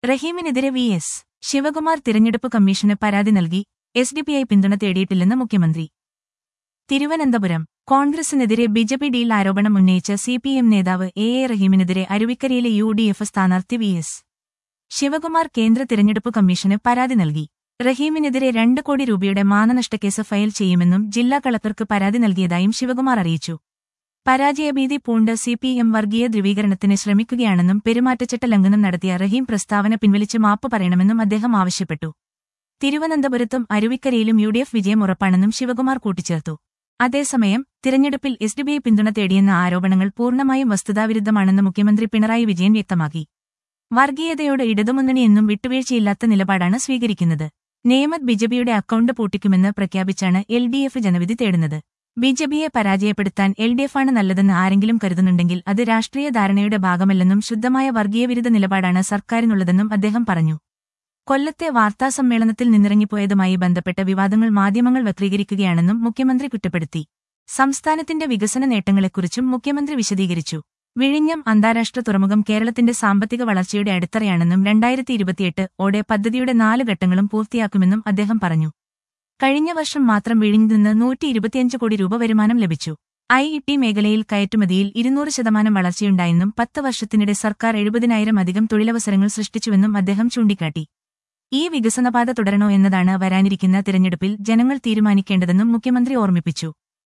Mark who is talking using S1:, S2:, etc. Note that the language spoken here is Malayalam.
S1: റഹീമിനെതിരെ വി എസ് ശിവകുമാർ തിരഞ്ഞെടുപ്പ് കമ്മീഷന് പരാതി നൽകി എസ് ഡി പി ഐ പിന്തുണ തേടിയിട്ടില്ലെന്ന് മുഖ്യമന്ത്രി തിരുവനന്തപുരം കോൺഗ്രസിനെതിരെ ബിജെപി ഡീൽ ആരോപണം ഉന്നയിച്ച സി പി എം നേതാവ് എ എ റഹീമിനെതിരെ അരുവിക്കരയിലെ യു ഡി എഫ് സ്ഥാനാർത്ഥി വി എസ് ശിവകുമാർ കേന്ദ്ര തിരഞ്ഞെടുപ്പ് കമ്മീഷന് പരാതി നൽകി റഹീമിനെതിരെ രണ്ട് കോടി രൂപയുടെ മാനനഷ്ടക്കേസ് ഫയൽ ചെയ്യുമെന്നും ജില്ലാ കളക്ടർക്ക് പരാതി നൽകിയതായും ശിവകുമാർ അറിയിച്ചു പരാജയഭീതി പൂണ്ട് സി പി എം വർഗീയ ധ്രുവീകരണത്തിന് ശ്രമിക്കുകയാണെന്നും പെരുമാറ്റച്ചട്ട ലംഘനം നടത്തിയ റഹീം പ്രസ്താവന പിൻവലിച്ച് മാപ്പ് പറയണമെന്നും അദ്ദേഹം ആവശ്യപ്പെട്ടു തിരുവനന്തപുരത്തും അരുവിക്കരയിലും യു ഡി എഫ് വിജയം ഉറപ്പാണെന്നും ശിവകുമാർ കൂട്ടിച്ചേർത്തു അതേസമയം തിരഞ്ഞെടുപ്പിൽ എസ് ഡി ബി ഐ പിന്തുണ തേടിയെന്ന ആരോപണങ്ങൾ പൂർണ്ണമായും വസ്തുതാവിരുദ്ധമാണെന്ന് മുഖ്യമന്ത്രി പിണറായി വിജയൻ വ്യക്തമാക്കി വർഗീയതയോട് ഇടതുമുന്നണിയെന്നും വിട്ടുവീഴ്ചയില്ലാത്ത നിലപാടാണ് സ്വീകരിക്കുന്നത് നേമത് ബിജെപിയുടെ അക്കൌണ്ട് പൂട്ടിക്കുമെന്ന് പ്രഖ്യാപിച്ചാണ് എൽ ഡി എഫ് ജനവിധി തേടുന്നത് ബിജെപിയെ പരാജയപ്പെടുത്താൻ എൽ ഡി എഫാണ് നല്ലതെന്ന് ആരെങ്കിലും കരുതുന്നുണ്ടെങ്കിൽ അത് രാഷ്ട്രീയ ധാരണയുടെ ഭാഗമല്ലെന്നും ശുദ്ധമായ വർഗീയവിരുദ്ധ നിലപാടാണ് സർക്കാരിനുള്ളതെന്നും അദ്ദേഹം പറഞ്ഞു കൊല്ലത്തെ വാർത്താസമ്മേളനത്തിൽ നിന്നിറങ്ങിപ്പോയതുമായി ബന്ധപ്പെട്ട വിവാദങ്ങൾ മാധ്യമങ്ങൾ വക്രീകരിക്കുകയാണെന്നും മുഖ്യമന്ത്രി കുറ്റപ്പെടുത്തി സംസ്ഥാനത്തിന്റെ വികസന നേട്ടങ്ങളെക്കുറിച്ചും മുഖ്യമന്ത്രി വിശദീകരിച്ചു വിഴിഞ്ഞം അന്താരാഷ്ട്ര തുറമുഖം കേരളത്തിന്റെ സാമ്പത്തിക വളർച്ചയുടെ അടിത്തറയാണെന്നും രണ്ടായിരത്തി ഇരുപത്തിയെട്ട് ഓടെ പദ്ധതിയുടെ നാല് ഘട്ടങ്ങളും പൂർത്തിയാക്കുമെന്നും അദ്ദേഹം പറഞ്ഞു കഴിഞ്ഞ വർഷം മാത്രം വിഴിഞ്ഞു നിന്ന് നൂറ്റി ഇരുപത്തിയഞ്ച് കോടി രൂപ വരുമാനം ലഭിച്ചു ഐ ഇ ടി മേഖലയിൽ കയറ്റുമതിയിൽ ഇരുന്നൂറ് ശതമാനം വളർച്ചയുണ്ടായെന്നും പത്ത് വർഷത്തിനിടെ സർക്കാർ എഴുപതിനായിരം അധികം തൊഴിലവസരങ്ങൾ സൃഷ്ടിച്ചുവെന്നും അദ്ദേഹം ചൂണ്ടിക്കാട്ടി ഈ വികസനപാത തുടരണോ എന്നതാണ് വരാനിരിക്കുന്ന തിരഞ്ഞെടുപ്പിൽ ജനങ്ങൾ തീരുമാനിക്കേണ്ടതെന്നും മുഖ്യമന്ത്രി ഓർമ്മിപ്പിച്ചു